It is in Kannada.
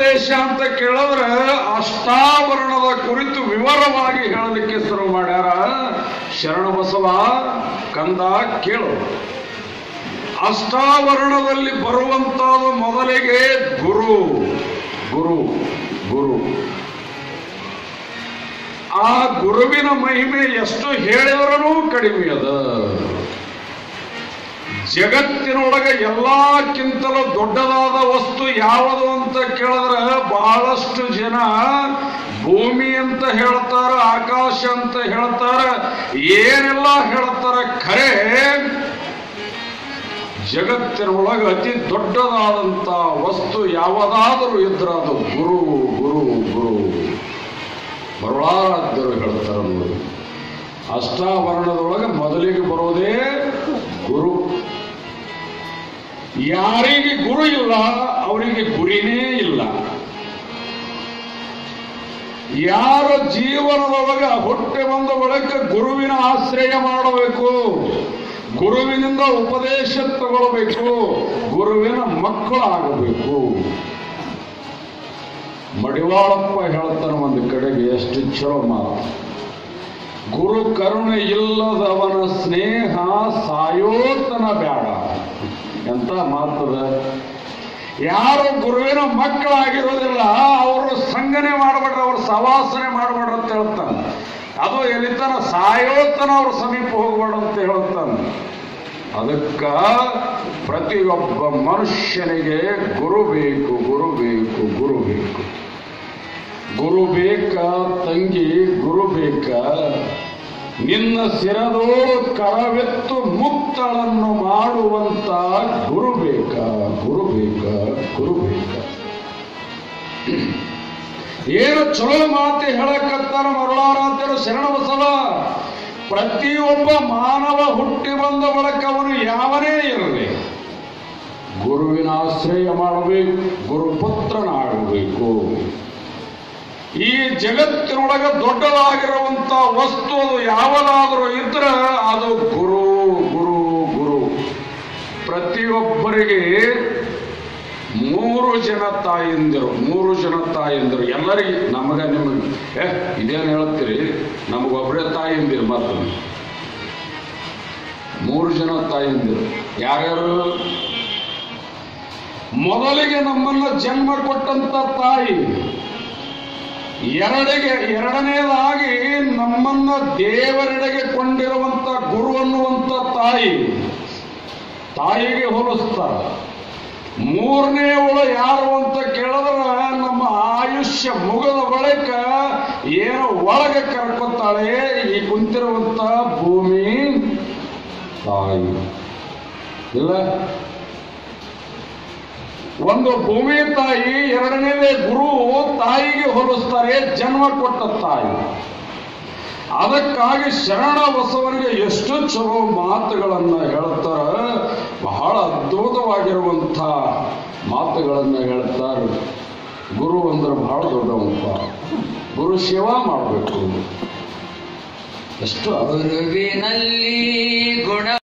ಉಪದೇಶ ಅಂತ ಕೇಳಿದ್ರೆ ಅಷ್ಟಾವರಣದ ಕುರಿತು ವಿವರವಾಗಿ ಹೇಳಲಿಕ್ಕೆ ಶುರು ಮಾಡ್ಯಾರ ಶರಣಬಸವ ಕಂದ ಕೇಳು ಅಷ್ಟಾವರಣದಲ್ಲಿ ಬರುವಂತಾದ ಮೊದಲಿಗೆ ಗುರು ಗುರು ಗುರು ಆ ಗುರುವಿನ ಮಹಿಮೆ ಎಷ್ಟು ಹೇಳಿದ್ರೂ ಕಡಿಮೆ ಅದ ಜಗತ್ತಿನೊಳಗೆ ಎಲ್ಲಕ್ಕಿಂತಲೂ ದೊಡ್ಡದಾದ ವಸ್ತು ಯಾವುದು ಅಂತ ಕೇಳಿದ್ರೆ ಬಹಳಷ್ಟು ಜನ ಭೂಮಿ ಅಂತ ಹೇಳ್ತಾರ ಆಕಾಶ ಅಂತ ಹೇಳ್ತಾರ ಏನೆಲ್ಲ ಹೇಳ್ತಾರ ಖರೆ ಜಗತ್ತಿನೊಳಗೆ ಅತಿ ದೊಡ್ಡದಾದಂತ ವಸ್ತು ಯಾವುದಾದರೂ ಇದ್ರೆ ಅದು ಗುರು ಗುರು ಗುರು ಬರಲಾರಾಧ್ಯರು ಹೇಳ್ತಾರೆ ನೋಡಿ ಅಷ್ಟಾವರಣದೊಳಗೆ ಮೊದಲಿಗೆ ಬರೋದೇ ಗುರು ಯಾರಿಗೆ ಗುರು ಇಲ್ಲ ಅವರಿಗೆ ಗುರಿನೇ ಇಲ್ಲ ಯಾರ ಜೀವನದೊಳಗ ಹುಟ್ಟಿ ಬಂದ ಬಳಿಕ ಗುರುವಿನ ಆಶ್ರಯ ಮಾಡಬೇಕು ಗುರುವಿನಿಂದ ಉಪದೇಶ ತಗೊಳ್ಬೇಕು ಗುರುವಿನ ಮಕ್ಕಳಾಗಬೇಕು ಮಡಿವಾಳಪ್ಪ ಹೇಳ್ತಾನೆ ಒಂದು ಕಡೆಗೆ ಎಷ್ಟು ಚಲೋ ಮಾತು ಗುರು ಕರುಣೆ ಇಲ್ಲದವನ ಸ್ನೇಹ ಸಾಯೋತನ ಬೇಡ ಎಂತ ಮಾತದ ಯಾರು ಗುರುವಿನ ಮಕ್ಕಳಾಗಿರೋದಿಲ್ಲ ಅವರು ಸಂಗನೆ ಮಾಡಬೇಡ್ರ ಅವ್ರ ಸವಾಸನೆ ಮಾಡಬೇಡ್ರ ಅಂತ ಹೇಳ್ತಾನೆ ಅದು ಎಲ್ಲಿತನ ಸಾಯೋತನ ಅವ್ರ ಸಮೀಪ ಹೋಗ್ಬೇಡ ಅಂತ ಹೇಳ್ತಾನೆ ಅದಕ್ಕ ಪ್ರತಿಯೊಬ್ಬ ಮನುಷ್ಯನಿಗೆ ಗುರು ಬೇಕು ಗುರು ಬೇಕು ಗುರು ಬೇಕು ಗುರು ಬೇಕ ತಂಗಿ ಗುರು ಬೇಕ ನಿನ್ನ ಸಿರದೋಡು ಕರವೆತ್ತು ಮುಕ್ತಳನ್ನು ಮಾಡುವಂತ ಗುರು ಬೇಕ ಗುರು ಬೇಕ ಗುರು ಬೇಕ ಏನು ಚಲೋ ಮಾತು ಹೇಳಕತ್ತಾನ ಮರುಳಾರಾಧ್ಯರು ಶರಣಬಸವ ಪ್ರತಿಯೊಬ್ಬ ಮಾನವ ಹುಟ್ಟಿ ಬಂದ ಬಳಿಕ ಅವನು ಯಾವನೇ ಇರಲಿ ಗುರುವಿನ ಆಶ್ರಯ ಮಾಡಬೇಕು ಗುರುಪುತ್ರನಾಗಬೇಕು ಈ ಜಗತ್ತಿನೊಳಗೆ ದೊಡ್ಡದಾಗಿರುವಂತ ವಸ್ತು ಅದು ಯಾವುದಾದ್ರೂ ಇದ್ರೆ ಅದು ಗುರು ಗುರು ಗುರು ಪ್ರತಿಯೊಬ್ಬರಿಗೆ ಮೂರು ಜನ ತಾಯಂದಿರು ಮೂರು ಜನ ತಾಯಂದಿರು ಎಲ್ಲರಿಗೆ ನಮಗ ನಿಮಗೆ ಏ ಇದೇನು ಹೇಳ್ತೀರಿ ನಮಗೊಬ್ಬರೇ ತಾಯಂದಿರು ಮಾತು ಮೂರು ಜನ ತಾಯಂದಿರು ಯಾರ್ಯಾರು ಮೊದಲಿಗೆ ನಮ್ಮನ್ನ ಜನ್ಮ ಕೊಟ್ಟಂತ ತಾಯಿ ಎರಡಿಗೆ ಎರಡನೇದಾಗಿ ನಮ್ಮನ್ನ ದೇವರೆಡೆಗೆ ಕೊಂಡಿರುವಂತ ಗುರು ಅನ್ನುವಂತ ತಾಯಿ ತಾಯಿಗೆ ಹೋಲಿಸ್ತಾರ ಮೂರನೇವಳು ಯಾರು ಅಂತ ಕೇಳಿದ್ರೆ ನಮ್ಮ ಆಯುಷ್ಯ ಮುಗಿದ ಬಳಿಕ ಏನೋ ಒಳಗೆ ಕರ್ಕೊತಾಳೆ ಈ ಕುಂತಿರುವಂತ ಭೂಮಿ ತಾಯಿ ಇಲ್ಲ ಒಂದು ಭೂಮಿ ತಾಯಿ ಎರಡನೇದೇ ಗುರು ತಾಯಿಗೆ ಹೋಲಿಸ್ತಾರೆ ಜನ್ಮ ಕೊಟ್ಟ ತಾಯಿ ಅದಕ್ಕಾಗಿ ಶರಣ ಬಸವನಿಗೆ ಎಷ್ಟು ಚಲೋ ಮಾತುಗಳನ್ನ ಹೇಳ್ತಾರೆ ಬಹಳ ಅದ್ಭುತವಾಗಿರುವಂಥ ಮಾತುಗಳನ್ನ ಹೇಳ್ತಾರೆ ಗುರು ಅಂದ್ರೆ ಬಹಳ ದೊಡ್ಡವಂತ ಗುರು ಸೇವಾ ಮಾಡಬೇಕು ಎಷ್ಟು ಗುರುವಿನಲ್ಲಿ ಗುಣ